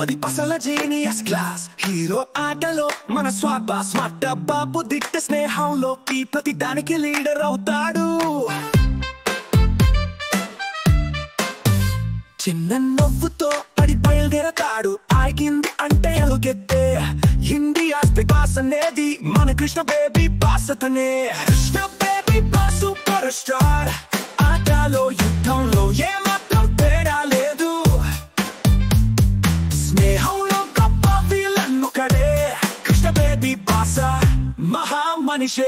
పది పసల genius class hero ఆటలో మన స్వాబ స్మార్ట్ బాబు దిట్ట స్నేహంలోకి ప్రతి దానికి లీడర్ అవుతాడు చిన్న నవ్వుతో పడి బయలుదేరతాడు ఆగింది అంటే ఎలుగెత్తే ఇండియా బాస్ అనేది మన కృష్ణ బేబీ బాస్ అతనే Krishna baby boss super star ఆటలో యుద్ధంలో ఏమాత్రం తేడా లేదు స్నేహంలో గొప్ప విలన్ ఒకడే కృష్ణ బేబీ బాస మహా మనిషే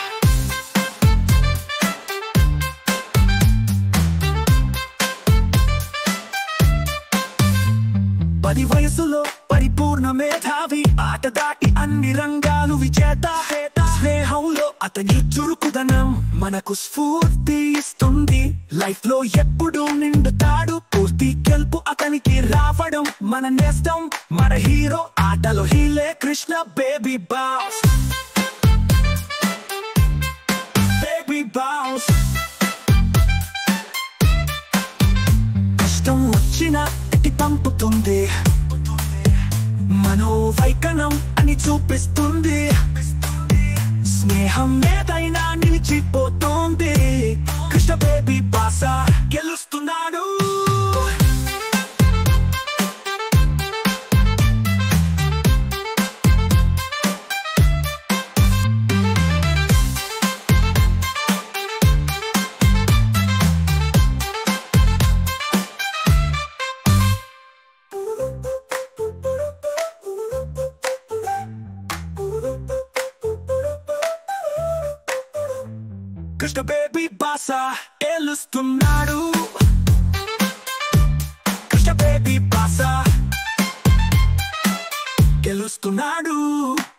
పది వయసులో పరిపూర్ణ మేధావి ఆట దాటి అన్ని రంగాలు విజేత హేత స్నేహంలో అతని చురుకుదనం మనకు స్ఫూర్తి ఇస్తుంది లైఫ్ లో ఎప్పుడు నిండుతాడు పూర్తి గెలుపు అతనికి రావడం మన నేస్తం మన హీరో ఆటలో హీలే Krishna baby boss baby boss కష్టం వచ్చిన ఎట్టి పంపుతుంది మనోవైకనం అని చూపిస్తుంది స్నేహం ఏదైనా నిలిచిపోతుంది కృష్ణ బేబీ బాస గెలుస్తున్నాడు కృష్ణ బేబీ బాస గెలుస్తున్నాడు కృష్ణ బేబీ బాస గెలుస్తున్నాడు